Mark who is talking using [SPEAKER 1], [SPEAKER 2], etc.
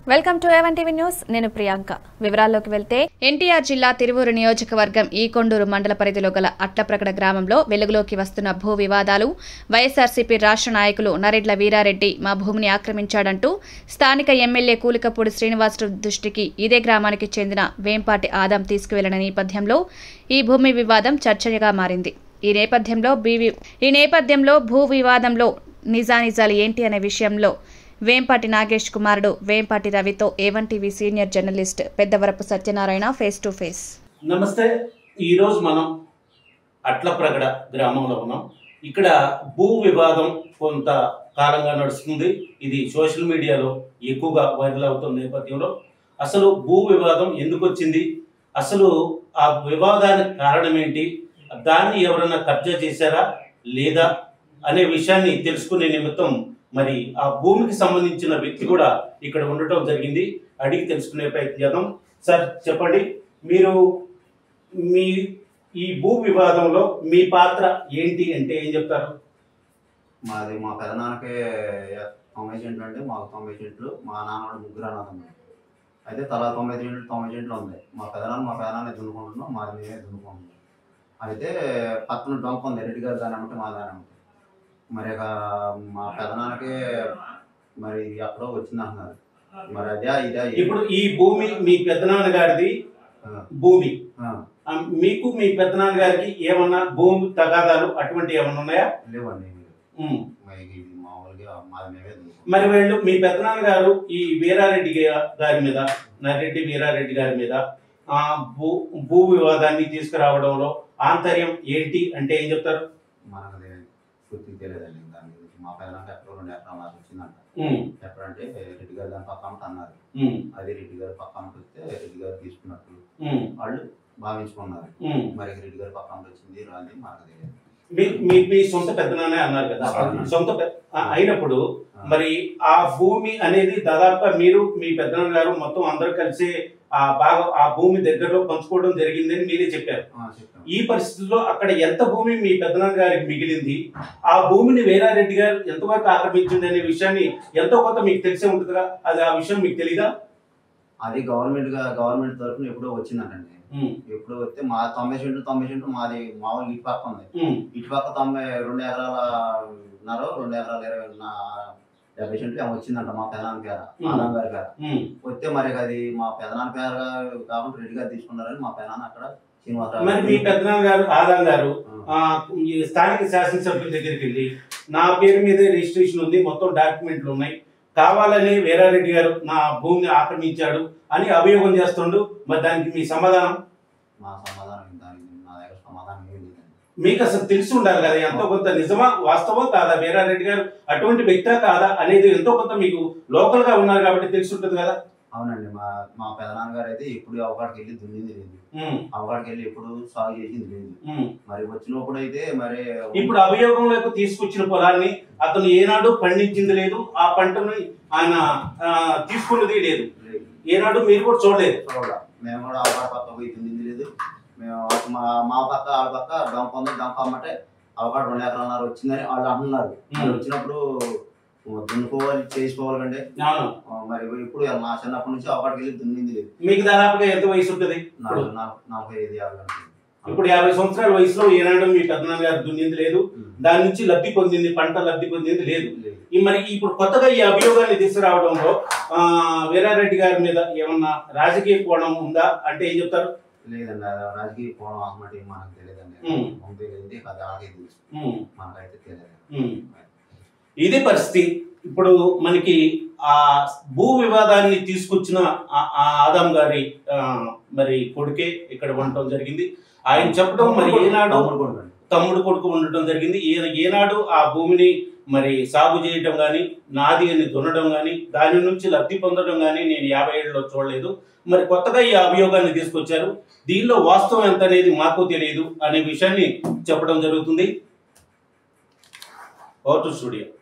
[SPEAKER 1] Welcome to A one TV news నేను ప్రియాంక వివరాల్లోకి వెళ్తే ఎన్టీఆర్ జిల్లా తిరువూరు నియోజకవర్గం ఈకొండూరు మండల పరిధిలో గల అట్లప్రగడ గ్రామంలో వెలుగులోకి వస్తున్న భూ వివాదాలు వైఎస్ఆర్సీపీ రాష్ట్ర నాయకులు నరెడ్ల వీరారెడ్డి మా భూమిని ఆక్రమించాడంటూ స్థానిక ఎమ్మెల్యే కూలికపూడి శ్రీనివాసరావు దృష్టికి ఇదే గ్రామానికి చెందిన వేంపాటి ఆదాం తీసుకువెళ్లిన నేపథ్యంలో ఈ భూమి వివాదం చర్చగా మారింది ఈ నేపథ్యంలో బీవి ఈ నేపథ్యంలో భూ వివాదంలో నిజానిజాలు ఏంటి అనే విషయంలో వేంపాటి నాగేష్ కుమారుడు వేంపాటి రవితో A one TV senior journalist Peddavarapu Satyanarayana face to face
[SPEAKER 2] నమస్తే ఈరోజు మనం అట్లప్రగడ గ్రామంలో ఉన్నాం ఇక్కడ భూ వివాదం కొంత కాలంగా నడుస్తుంది ఇది సోషల్ మీడియాలో ఎక్కువగా వైరల్ అవుతున్న నేపథ్యంలో అసలు భూ వివాదం ఎందుకు వచ్చింది అసలు ఆ వివాదానికి కారణం ఏంటి దాన్ని ఎవరైనా కబ్జా చేశారా లేదా అనే విషయాన్ని తెలుసుకునే నిమిత్తం మరి ఆ భూమికి సంబంధించిన వ్యక్తి కూడా ఇక్కడ ఉండటం జరిగింది అడిగి తెలుసుకునే ప్రయత్నం చేద్దాం సార్ చెప్పండి మీరు మీ ఈ భూ వివాదంలో మీ పాత్ర ఏంటి అంటే ఏం చెప్తారు
[SPEAKER 3] మాది మా పెదనాన్నకే తొంభై సెంట్లు అంటే మాకు తొంభై సెంట్లు మా నాన్నడు ముగ్గురు అన్నదమ్ములు అయితే తలా తొంభై సెంట్లు తొంభై సెంట్లు ఉంది మా పెదనాన్న మా పెదనాన్న దున్నుకుంటున్నాం మాది మేమే దున్నుకుంటున్నాం అయితే పక్కన డొంక ఉంది రెడ్డి గారు దాని అమ్మటే మా దాని అమ్మటే మరి ఇక మా పెదనాన్నకే మరి ఎక్కడో వచ్చింది అంటున్నారు మరి అదే ఇదే
[SPEAKER 2] ఇప్పుడు ఈ భూమి మీ పెద్దనాన్న గారిది
[SPEAKER 3] ఆ,
[SPEAKER 2] భూమి
[SPEAKER 3] ఆ,
[SPEAKER 2] ఆ, మీకు మీ పెద్దనాన్న గారికి ఏమన్నా భూమి తగాదాలు అటువంటి ఏమన్నా ఉన్నాయా
[SPEAKER 3] లేవండి
[SPEAKER 2] ఉమ్.
[SPEAKER 3] మరి ఇది మామూలుగా మాది మేమే దున్నుకుంటాం
[SPEAKER 2] మరి వీళ్ళు మీ పెద్దనాన్న గారు ఈ వీరారెడ్డి గా- గారి మీద నరెడ్డి వీరారెడ్డి గారి మీద ఆ భూ భూ వివాదాన్ని తీసుకురావడంలో ఆంతర్యం ఏంటి అంటే ఏం చెప్తారు
[SPEAKER 3] మనకు అది పూర్తిగా తెలియదండి దాని గురించి మా పెదనాన్న ఎక్కడో రెండు ఎకరాలు నాకు వచ్చిందంట
[SPEAKER 2] ఉమ్,
[SPEAKER 3] ఎక్కడంటే రెడ్డి గారు దాని పక్క అమ్మట అన్నారు
[SPEAKER 2] ఉమ్,
[SPEAKER 3] అది రెడ్డి గారు పక్క అమ్మట వస్తే రెడ్డి గారు తీసుకున్నట్టు
[SPEAKER 2] ఉమ్,
[SPEAKER 3] వాళ్ళు భావించుకున్నారు
[SPEAKER 2] ఉమ్.
[SPEAKER 3] మరి రెడ్డి గారు పక్క అమ్మట వచ్చింది రాని మనకు తెలియదు
[SPEAKER 2] మీ మీ మీ సొంత పెద్దనాన్నే అన్నారు కదా
[SPEAKER 3] అవును.
[SPEAKER 2] సొంత పె- ఆ, అయినప్పుడు మరి ఆ భూమి అనేది దాదాపుగా మీరు మీ పెద్దనాన్న గారు మొత్తం అందరూ కలిసి ఆ బాగా ఆ భూమి దగ్గరలో పంచుకోవడం జరిగిందని మీరే చెప్పారు
[SPEAKER 3] ఆ, చెప్తాం
[SPEAKER 2] ఈ పరిస్థితుల్లో అక్కడ ఎంత భూమి మీ పెద్దనాన్న గారికి మిగిలింది ఆ భూమిని వీరారెడ్డి గారు ఎంతవరకు ఆక్రమించింది అనే విషయాన్ని ఎంతో కొంత మీకు తెలిసే ఉంటుందిగా అది ఆ విషయం మీకు తెలీదా
[SPEAKER 3] అది గవర్నమెంట్ గా గవర్నమెంట్ తరఫున ఎప్పుడో వచ్చిందంటండి
[SPEAKER 2] ఉమ్,
[SPEAKER 3] ఎప్పుడో వస్తే మా తొంభై సెంట్లు తొంభై సెంట్లు మాది మామూలు ఇటు పక్క ఉంది
[SPEAKER 2] ఉమ్,
[SPEAKER 3] ఇటు పక్క తొంభై రెండు ఎకరాల ఉన్నారు రెండు ఎకరాల ఇరవై నా డెబ్బై సెంట్లు ఏమో వచ్చిందంట మా పెదనాన్న పేర ఆదాం గారి పేర
[SPEAKER 2] ఉమ్.
[SPEAKER 3] వస్తే మరి అది మా పెదనాన్న పేర కాకుండా రెడ్డి గారు తీసుకున్నారని మా పెదనాన్న అక్కడ శ్రీనివాసరావు
[SPEAKER 2] మరి మీ పెద్దనాన్న గారు ఆదాం గారు
[SPEAKER 3] ఆ,
[SPEAKER 2] ఆ, ఈ స్థానిక శాసనసభ్యుల దగ్గరికి వెళ్ళి నా పేరు మీదే రిజిస్ట్రేషన్ ఉంది మొత్తం డాక్యుమెంట్లు ఉన్నాయి కావాలని వీరారెడ్డి గారు నా భూమిని ఆక్రమించాడు అని అభియోగం చేస్తుండు మరి దానికి మీ సమాధానం
[SPEAKER 3] మా సమాధానం దానికి నా దగ్గర సమాధానం ఏం లేదండి
[SPEAKER 2] మీకు అసలు తెలిసి ఉండాలి కదా ఎంతో కొంత నిజమా వాస్తవం కాదా వీరారెడ్డి గారు అటువంటి వ్యక్తా కాదా అనేది ఎంతో కొంత మీకు లోకల్ గా ఉన్నారు కాబట్టి తెలిసి ఉంటుంది కదా
[SPEAKER 3] అవునండి మా మా పెదనాన్న గారు అయితే ఎప్పుడు అవకాడికి వెళ్ళి దున్నింది లేదు
[SPEAKER 2] ఉమ్,
[SPEAKER 3] అవకాడికి వెళ్ళి ఎప్పుడు సాగు చేసింది లేదు
[SPEAKER 2] ఉమ్.
[SPEAKER 3] మరి వచ్చినప్పుడు అయితే మరి
[SPEAKER 2] ఇప్పుడు అభియోగంలోకి తీసుకొచ్చిన పొలాన్ని అతను ఏనాడు పండించింది లేదు ఆ పంటను ఆయన ఆ, తీసుకున్నది లేదు
[SPEAKER 3] లేదు.
[SPEAKER 2] ఏనాడు మీరు కూడా చూడలేదు
[SPEAKER 3] చూడాల మేము కూడా అవకాడ పక్క పోయి దున్నింది లేదు మేము మా మా పక్క వాళ్ళ పక్క డంప ఉంది డంప అమ్మటే అవకాడ రెండు ఎకరాలన్నర వచ్చిందని వాళ్ళు అంటున్నారు మరి వచ్చినప్పుడు దున్నుకోవాలి చేసుకోవాలి కంటే
[SPEAKER 2] అవును
[SPEAKER 3] మరి ఇప్పుడు నా చిన్నప్పటి నుంచి అవకాడికి వెళ్ళి దున్నింది లేదు
[SPEAKER 2] మీకు దాదాపుగా ఎంత వయసు ఉంటుంది
[SPEAKER 3] నాకు నాకు నలభై ఐదు యాభై ఉంటుంది.
[SPEAKER 2] ఇప్పుడు యాభై సంవత్సరాల వయసులో ఏనాడు మీ పెద్దనాన్న గారు దున్నింది లేదు
[SPEAKER 3] ఉమ్.
[SPEAKER 2] దాని నుంచి లబ్ధి పొందింది పంట లబ్ధి పొందింది లేదు
[SPEAKER 3] లేదు.
[SPEAKER 2] ఈ మరి ఇప్పుడు కొత్తగా ఈ అభియోగాన్ని తీసుకురావడంలో ఆ, వీరారెడ్డి గారి మీద ఏమన్నా రాజకీయ కోణం ఉందా అంటే ఏం చెప్తారు
[SPEAKER 3] లేదండి అది రాజకీయ పోవడం అన్నమాట మనకు తెలియదండి
[SPEAKER 2] ఉమ్.
[SPEAKER 3] మనకు తెలియదు అది ఆగే తెలుసు
[SPEAKER 2] ఉమ్,
[SPEAKER 3] మనకైతే తెలియదు
[SPEAKER 2] ఉమ్. ఇదే పరిస్థితి ఇప్పుడు మనకి ఆ భూ వివాదాన్ని తీసుకొచ్చిన ఆ- ఆ ఆదాం గారి ఆ, మరి కొడుకే ఇక్కడ ఉండటం జరిగింది ఆయన చెప్పడం మరి ఏనాడు
[SPEAKER 3] తమ్ముడు కొడుకు అండి.
[SPEAKER 2] తమ్ముడు కొడుకు ఉండటం జరిగింది ఈయన ఏనాడు ఆ భూమిని మరి సాగు చేయటం కానీ నాది అని దున్నడం కానీ దాని నుంచి లబ్ధి పొందడం కానీ నేను యాభై ఏళ్ళలో చూడలేదు మరి కొత్తగా ఈ అభియోగాన్ని తీసుకొచ్చారు దీనిలో వాస్తవం ఎంత అనేది మాకు తెలియదు అనే విషయాన్ని చెప్పడం జరుగుతుంది ఓటు స్టూడియో